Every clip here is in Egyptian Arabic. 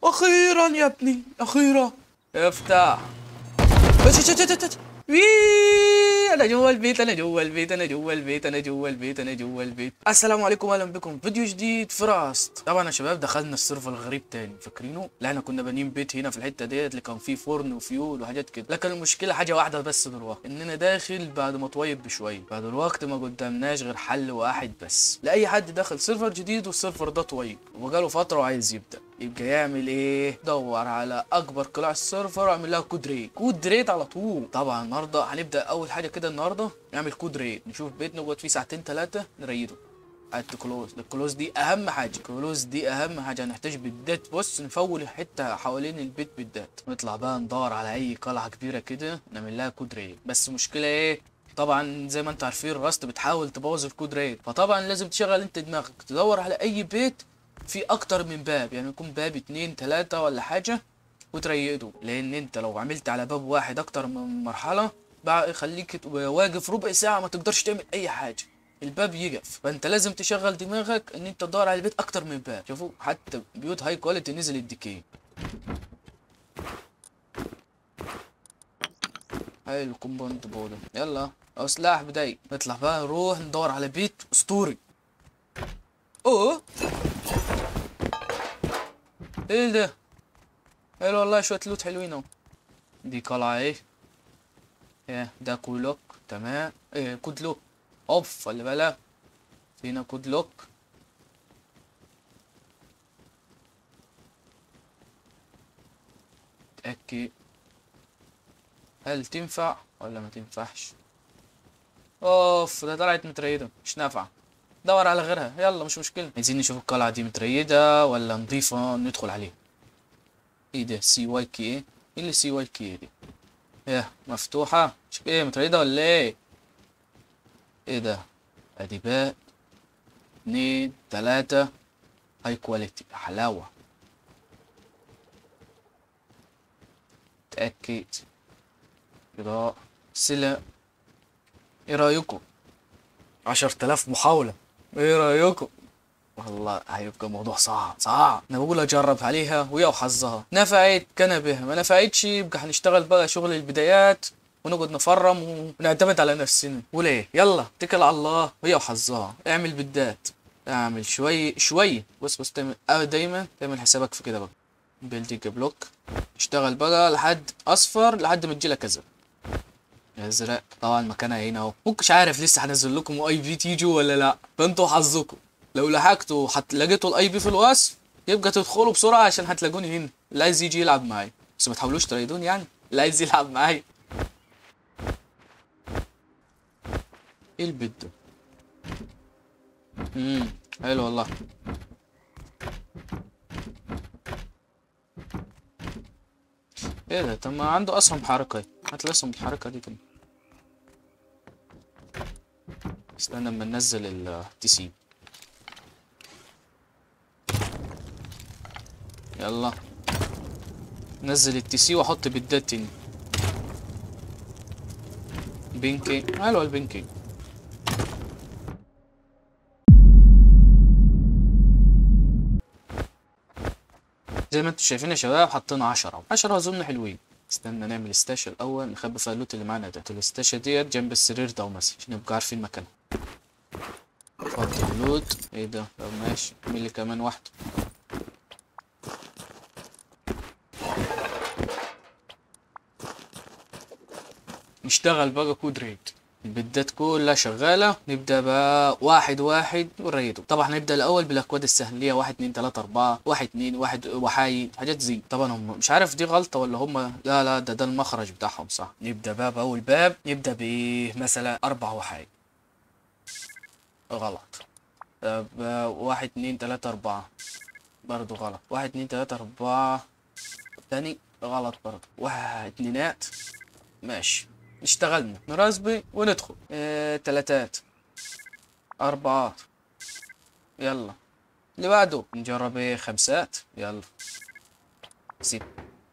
اخيرا يا ابني اخيرا افتح أش- أش- أش- أش- أش. وي انا جوا البيت انا جوا البيت انا جوا البيت انا جوا البيت انا جوا البيت السلام عليكم اهلا بكم فيديو جديد في راست طبعا يا شباب دخلنا السيرفر الغريب تاني فاكرينه لا احنا كنا بانيين بيت هنا في الحته ديت اللي كان فيه فرن وفيول وحاجات كده لكن المشكله حاجه واحده بس دلوقتي اننا داخل بعد ما طويب بشويه بعد الوقت ما قدامناش غير حل واحد بس لاي حد داخل سيرفر جديد والسيرفر ده طويب وبقاله فتره وعايز يبدا يبقى يعمل ايه دور على اكبر قلاع السيرفر واعمل لها كود ريد كود ريد على طول طبعا النهارده هنبدا اول حاجه كده النهارده نعمل كود ريد نشوف بيت نقعد فيه ساعتين ثلاثه نريده اد كلوز الكلوز دي اهم حاجه الكلوز دي اهم حاجه هنحتاج بالذات بص نفول حته حوالين البيت بالذات نطلع بقى ندور على اي قلعه كبيره كده نعمل لها كود ريد بس المشكله ايه طبعا زي ما انتوا عارفين راست بتحاول تبوظ الكود ريد فطبعا لازم تشغل انت دماغك تدور على اي بيت في اكتر من باب يعني يكون باب اتنين تلاتة ولا حاجة وتريده لان انت لو عملت على باب واحد اكتر من مرحلة بقى يخليك تبقى واقف ربع ساعة ما تقدرش تعمل اي حاجة الباب يقف فانت لازم تشغل دماغك ان انت تدور على البيت اكتر من باب شوفوا حتى بيوت هاي كواليتي نزل الديكي هاي الكومباوند بودا يلا او سلاح بداي نطلع بقى نروح ندور على بيت اسطوري اوه ايه ده حلو والله شوية لوت حلوين اهو دي قلعة ايه ايه ده كولوك تمام ايه كود لوك اوف خلي بالك فينا كود لوك اتأكد هل تنفع ولا ما تنفعش اوف ده طلعت متريدة مش نافعة دور على غيرها يلا مش مشكلة عايزين نشوف القلعة دي متريدة ولا نضيفة ندخل عليها ايه ده سي واي كي ايه ايه اللي سي واي كي دي ايه مفتوحة مش ايه متريدة ولا ايه ايه ده ادي باب اتنين تلاتة هاي كواليتي حلاوة تأكد كده سلة ايه رأيكم عشر تلاف محاولة ايه رأيكم والله هيبقى موضوع صعب صعب انا بقول اجرب عليها ويا وحظها نفعت كنبه ما نفعتش يبقى هنشتغل بقى شغل البدايات ونقعد نفرم ونعتمد على نفسنا وليه يلا اتكل على الله وهي وحظها اعمل بالذات اعمل شوي شوي بص بص تعمل اه دايما تعمل حسابك في كده بقى بيلدينج بلوك اشتغل بقى لحد اصفر لحد ما تجيلك ازرق ازرق طبعا مكانها هنا اهو ممكنش عارف لسه هنزل لكم اي بي تيجوا ولا لا فانتوا حظكم لو لحقتوا حت لقيتوا الاي بي في الوصف يبقى تدخلوا بسرعه عشان هتلاقوني هنا اللي عايز يجي يلعب معايا بس ما تحاولوش تريدوني يعني اللي عايز يلعب معايا ايه البيت ده امم حلو والله ايه ده طب ما عنده اسهم حركه اهي. هات الاسهم الحركه دي كده استنى اما ننزل التي سي يلا نزل التي سي واحط بيدات تاني بينكي حلو البينكي زي ما انتم شايفين يا شباب حطينا 10 10 اظن حلوين استنى نعمل استاشا الاول نخبي فيها اللوت اللي معانا ده الاستاشا ديت جنب السرير ده مثلا عشان نبقى عارفين مكانها حط اللوت ايه ده طب ماشي اعمل لي كمان واحده نشتغل بقى كود ريد البدات كلها شغالة نبدأ بقى واحد واحد ونريده طبعا هنبدأ الأول بالأكواد السهلة اللي هي واحد اتنين تلاتة أربعة واحد اتنين واحد وحايد حاجات زي طبعا هم مش عارف دي غلطة ولا هم لا لا ده ده المخرج بتاعهم صح نبدأ بقى بأول باب نبدأ بمثلا أربع وحايد غلط طب آه، واحد اتنين تلاتة أربعة برضو غلط واحد اتنين تلاتة أربعة تاني غلط برضو واحد اتنينات ماشي اشتغلنا نراسبي وندخل اه تلاتات أربعات يلا اللي بعده نجرب ايه خمسات يلا ست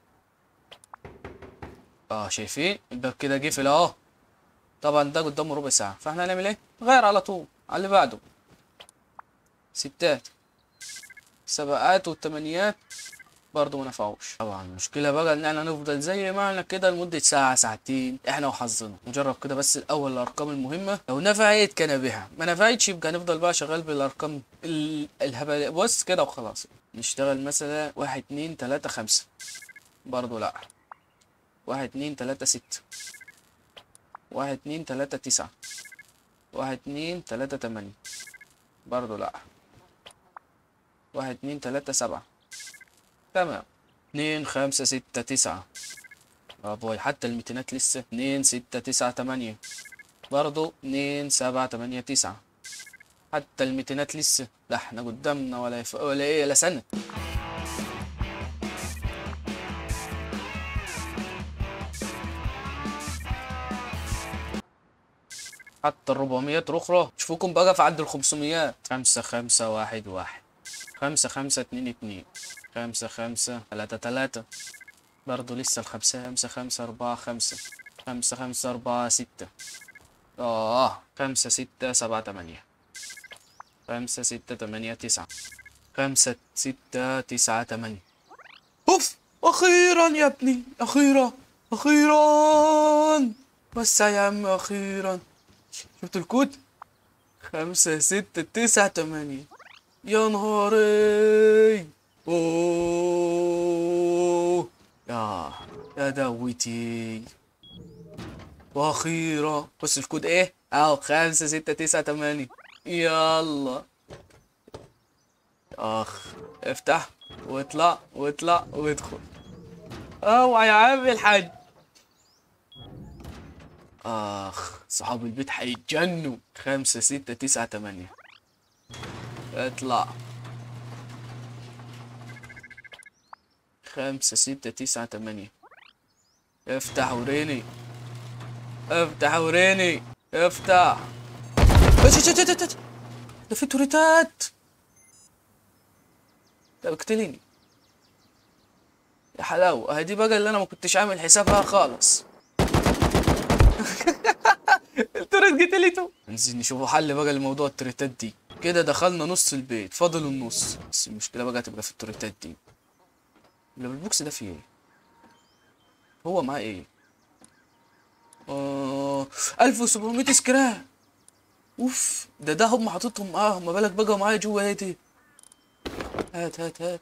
اه شايفين الباب كده قفل اهو طبعا ده قدامه ربع ساعة فاحنا هنعمل ايه غير على طول على اللي بعده ستات سبعات والتمانيات برضه ما نفعوش طبعا المشكله بقى ان احنا نفضل زي ما احنا كده لمده ساعه ساعتين احنا وحظنا نجرب كده بس الاول الارقام المهمه لو نفعت كان بها ما نفعتش يبقى نفضل بقى شغال بالارقام ال- الهبل بص كده وخلاص نشتغل مثلا واحد اتنين تلاته خمسه برضه لا واحد اتنين تلاته سته واحد اتنين تلاته تسعه واحد اتنين تلاته تمانيه برضه لا واحد اتنين تلاتة سبعة تمام اتنين خمسة ستة تسعة اه باي حتى الميتينات لسه اتنين ستة تسعة تمانية برضو اتنين سبعة تمانية تسعة حتى الميتينات لسه لا احنا قدامنا ولا يف... ولا ايه ولا سنة حتى الربعميات الاخرى شوفوكم بقى في عد الخمسميات خمسة خمسة واحد واحد خمسة خمسة اتنين اتنين خمسة خمسة تلاتة تلاتة برضو لسه الخمسة خمسة خمسة أربعة خمسة خمسة خمسة أربعة ستة آه خمسة ستة سبعة تمانية خمسة ستة تمانية تسعة خمسة ستة تسعة تمانية أوف أخيرا يا ابني أخيرا أخيرا بس يا عم أخيرا شفت الكود خمسة ستة تسعة تمانية يا نهاري اوه يا يا دوتي واخيرا بص الكود ايه اهو خمسة ستة تسعة تمانية يلا اخ افتح واطلع واطلع وادخل اوعى يا عم الحاج اخ صحاب البيت هيتجنوا خمسة ستة تسعة تمانية اطلع خمسة ستة تسعة تمانية افتح وريني افتح وريني افتح ايش ايش ايش ايش ده في توريتات ده بكتليني يا حلاوة هدي بقى اللي انا ما كنتش عامل حسابها خالص التوريت قتلته ننزل نشوفوا حل بقى لموضوع التوريتات دي كده دخلنا نص البيت فاضل النص بس المشكلة بقى تبقى في التوريتات دي اللي بالبوكس ده فيه ايه هو معاه ايه اه 1700 سكراب اوف ده ده هم حاططهم معاهم ما بالك بقى معايا جوه ايه دي هات هات هات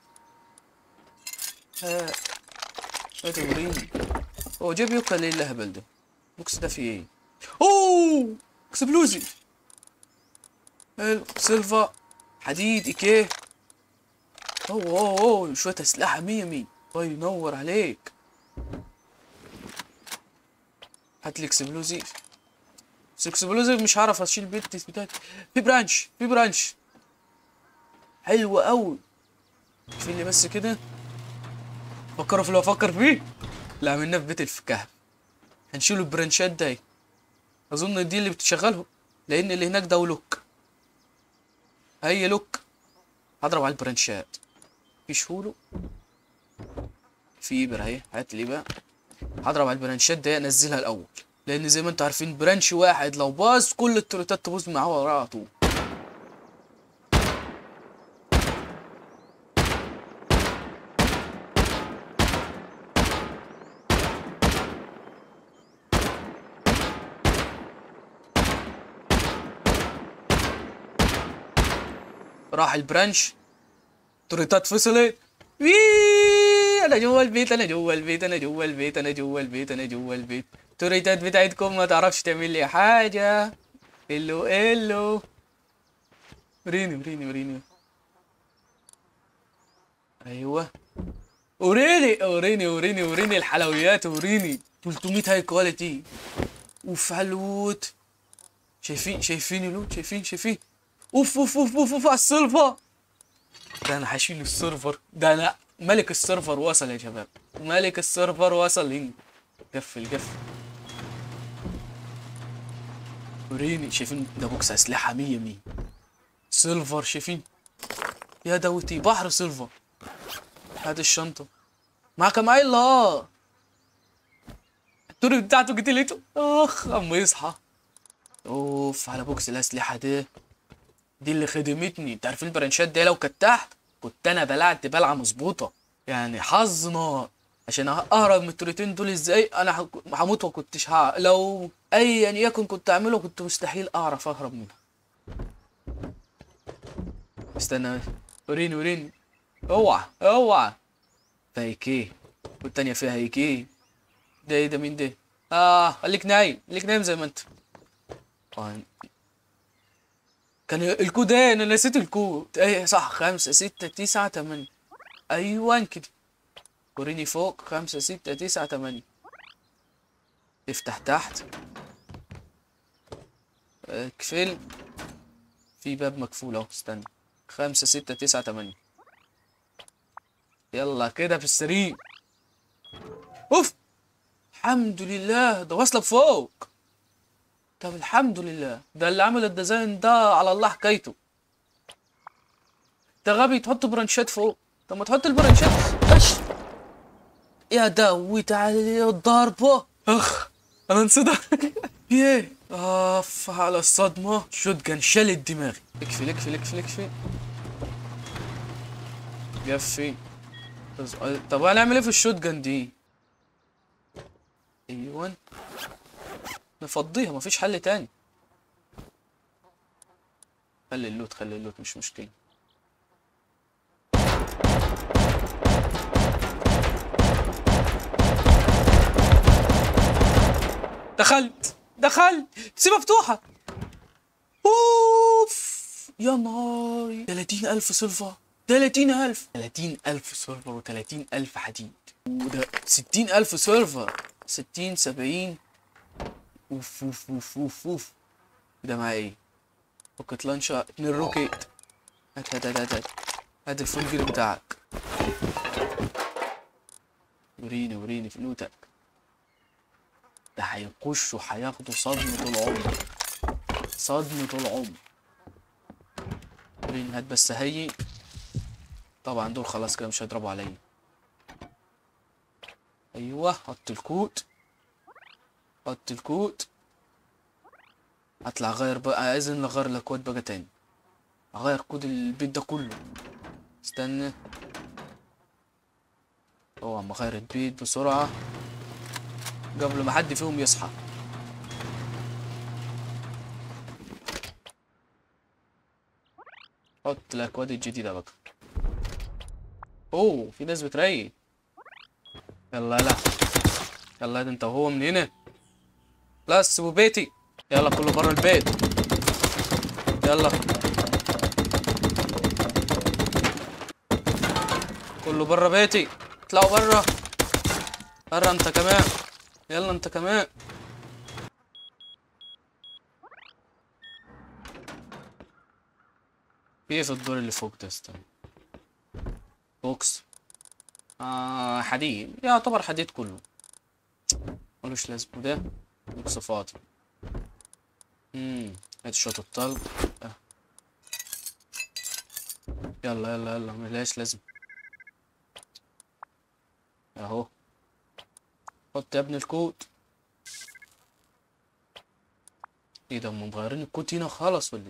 هات هات وريني هو جاب يوكا ليه الهبل ده البوكس ده فيه ايه اوه اكسبلوزي حلو سيلفا حديد ايكيه اوه اوه اوه شوية اسلحة مية مية الله ينور عليك هات لي اكسبلوزيف بس اكسبلوزيف مش هعرف اشيل البيت بتاعتي في برانش في برانش حلو قوي في اللي بس كده فكروا في اللي افكر فيه لا عملناه في بيت الكهف هنشيلوا البرانشات دي اظن دي اللي بتشغلهم لان اللي هناك ده لوك هي لوك هضرب على البرانشات في شهوله في ابره اهي هات لي بقى هضرب على البرانشات دي انزلها الاول لان زي ما انتوا عارفين برانش واحد لو باظ كل التوريتات تبوظ معاه وراه على طول راح البرانش توريتات فصلت وي انا جوا البيت انا جوا البيت انا جوا البيت انا جوا البيت انا جوا البيت توريتات بتاعتكم ما تعرفش تعمل لي حاجة الو الو وريني وريني وريني ايوه وريني وريني وريني وريني الحلويات وريني 300 هاي كواليتي اوف علوت شايفين شايفين اللوت شايفين شايفين اوف اوف اوف اوف, أوف على السيرفر ده انا هشيل السيرفر ده انا ملك السيرفر وصل يا شباب ملك السيرفر وصل هنا قفل قفل وريني شايفين ده بوكس اسلحه مية مية سيلفر شايفين يا دوتي بحر سيلفر هات الشنطه معاك معايا الله التوري بتاعته جيت لقيته اخ اما يصحى اوف على بوكس الاسلحه ده دي اللي خدمتني انت عارفين البرانشات دي لو كانت تحت كنت انا بلعت بلعه مظبوطه يعني حظ نار عشان اهرب من التورتين دول ازاي انا هك- هموت وما كنتش ها لو ايا يكن كنت اعمله كنت مستحيل اعرف اهرب منها استنى وريني وريني اوعى اوعى فيك ايه والتانية فيها هيك ايه ده ايه ده مين ده اه خليك نايم خليك نايم زي ما انت آه. كان الكود ايه انا نسيت الكود ايه صح خمسة ستة تسعة تمانية ايوه كده وريني فوق خمسة ستة تسعة تمانية افتح تحت اقفل في باب مقفول اهو استنى خمسة ستة تسعة تمانية يلا كده في السريع اوف الحمد لله ده واصلة فوق طب الحمد لله ده اللي عمل الديزاين ده على الله حكايته ده غبي تحط برانشات فوق طب ما تحط البرانشات اش يا دوي تعالى الضربة اخ انا نسيتها ايه اف على الصدمة شوت جن شلت دماغي اكفي اكفي اكفي اكفي قفي بس- طب هنعمل ايه في الشوت جن دي ايوه نفضيها مفيش حل تاني خلي اللوت خلي اللوت مش مشكلة دخلت دخلت سيبها مفتوحة اوف يا نهاري 30000 سيلفر 30000 30000 سيلفر و30000 حديد وده 60000 سيلفر 60 70 اوف اوف اوف اوف اوف ده معاه ايه؟ روكت لانشر اتنين روكيت هات هات هات هات هات هات الفول جير بتاعك وريني وريني فلوتك ده هيخشوا هياخدوا صدمة العمر صدمة العمر وريني هات بس هي طبعا دول خلاص كده مش هيضربوا عليا ايوه حط الكود حط الكود هطلع اغير بقى عايزين نغير الاكواد بقى تاني اغير كود البيت ده كله استنى هو عم اغير البيت بسرعة قبل ما حد فيهم يصحى حط الاكواد الجديدة بقى اوه في ناس بتريق يلا يلا يلا ده انت وهو من هنا لا سيبوا بيتي يلا كله بره البيت يلا كله بره بيتي اطلعوا بره بره انت كمان يلا انت كمان في ايه في الدور اللي فوق ده استنى بوكس آه حديد يعتبر حديد كله ملوش لازمة وده بوكس فاضي امم هات شوية الطلب آه. يلا يلا يلا ملهاش لازمة اهو حط يا ابني الكود ايه ده هم مغيرين الكود هنا خالص ولا ايه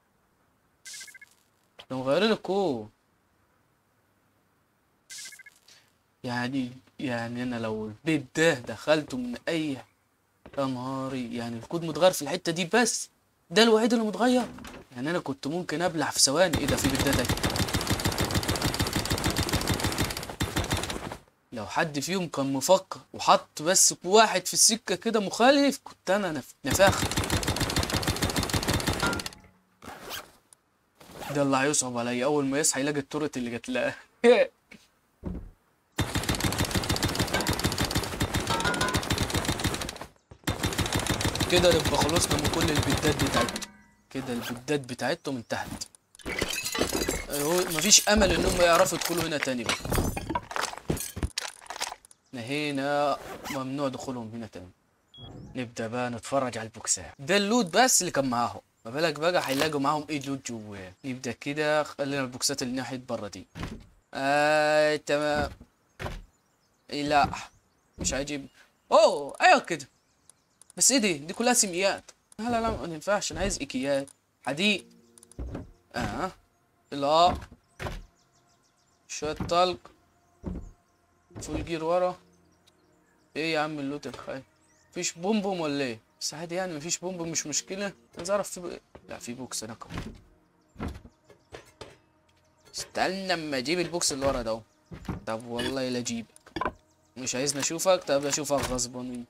ده مغيرين الكود يعني يعني انا لو البيت ده دخلته من اي يا نهاري يعني الكود متغير في الحتة دي بس ده الوحيد اللي متغير يعني انا كنت ممكن ابلع في ثواني ايه ده في بيت ده ده لو حد فيهم كان مفكر وحط بس واحد في السكة كده مخالف كنت انا نف... نفاخ ده اللي هيصعب عليا اول ما يصحى يلاقي التورت اللي جات لها كده نبقى خلصنا من كل البيتات بتاعتهم كده البيتات بتاعتهم انتهت هو مفيش امل انهم يعرفوا يدخلوا هنا تاني بقى هنا ممنوع دخولهم هنا تاني نبدا بقى نتفرج على البوكسات ده اللوت بس اللي كان معاهم ما بالك بقى هيلاقوا معاهم ايه لوت جواه نبدا كده خلينا البوكسات اللي ناحيه بره دي آه تمام إيه لا مش هيجيب اوه ايوه كده بس ايه دي دي كلها سميات لا لا لا ما ينفعش انا عايز ايكيات حديد اه لا شويه طلق فول جير ورا ايه يا عم اللوت الخايف مفيش بومبوم ولا ايه بس عادي يعني مفيش بومبوم مش مشكلة عايز اعرف في ب... لا في بوكس هناك اهو استنى اما اجيب البوكس اللي ورا ده اهو طب والله لا اجيبك مش عايزني اشوفك طب اشوفك غصبا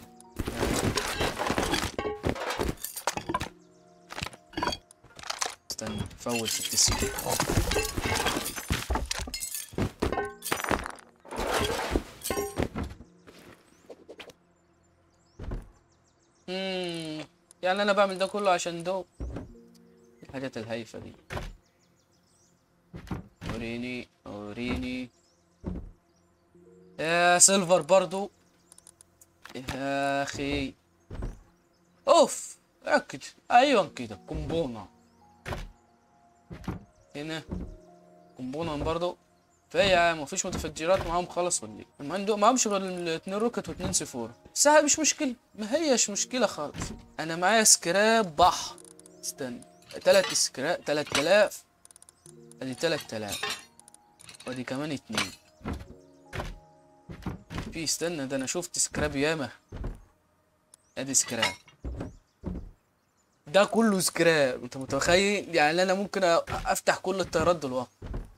استنى فول في التسيير مم. يعني انا بعمل ده كله عشان دو الحاجات الهايفة دي وريني وريني يا سيلفر برضو يا اخي اوف ركز ايوه كده قنبونة هنا قنبونة برضو في يا عم مفيش متفجرات معاهم خالص ولا ايه؟ ما عنده معهمش غير الاتنين روكت واتنين سيفور بس هاي مش مشكلة ما هيش مشكلة خالص انا معايا سكراب بحر استنى تلات سكراب تلات الاف ادي تلات الاف وادي كمان اتنين في استنى ده انا شفت سكراب ياما ادي سكراب ده كله سكراب انت متخيل يعني انا ممكن أ- افتح كل الطيارات دلوقتي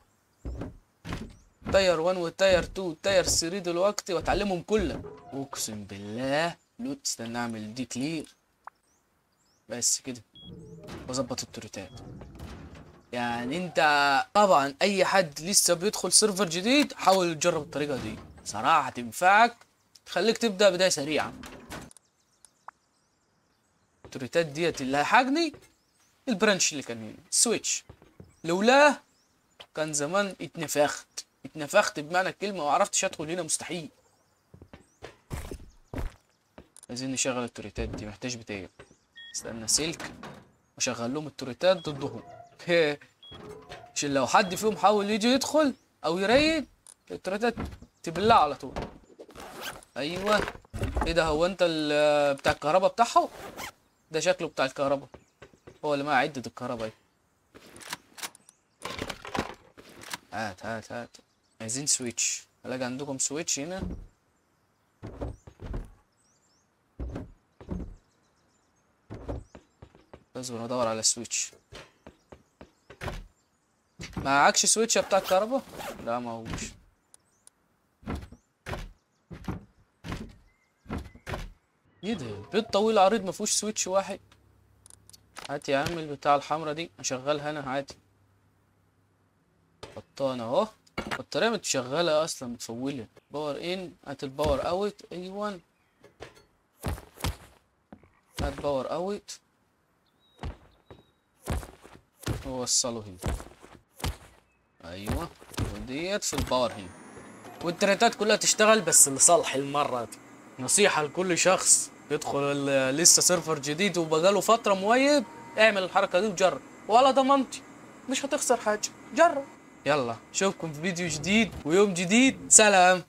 تاير 1 والتاير 2 والتاير 3 دلوقتي واتعلمهم كلهم اقسم بالله لوت استنى اعمل دي كلير بس كده واظبط التوريتات يعني انت طبعا اي حد لسه بيدخل سيرفر جديد حاول تجرب الطريقه دي صراحه هتنفعك تخليك تبدا بدايه سريعه التوريتات ديت اللي هيحاجني البرانش اللي كان هنا سويتش لولاه كان زمان اتنفخت اتنفخت بمعنى الكلمة وعرفتش ادخل هنا مستحيل عايزين نشغل التوريتات دي محتاج بتاعي استنى سلك واشغل لهم التوريتات ضدهم عشان لو حد فيهم حاول يجي يدخل او يريد التوريتات تبلع على طول ايوه ايه ده هو انت ال- بتاع الكهرباء بتاعهم ده شكله بتاع الكهرباء هو اللي معاه عدة الكهرباء اهي هات هات هات عايزين سويتش الاقي عندكم سويتش هنا لازم ادور على سويتش معكش سويتش بتاع الكهرباء لا ما هوش ايه ده بيت طويل عريض ما فيهوش سويتش واحد هات يا عم البتاع الحمرا دي اشغلها انا عادي حطانا اهو البطارية متشغلة اصلا متفولة باور ان هات الباور اوت ايوه هات باور اوت ووصله هنا ايوه وديت في الباور هنا والتريتات كلها تشتغل بس لصالح المرة دي نصيحة لكل شخص يدخل ال- لسه سيرفر جديد وبقاله فترة مويب اعمل الحركة دي وجرب ولا ضمنتي مش هتخسر حاجة جرب يلا اشوفكم في فيديو جديد ويوم جديد سلام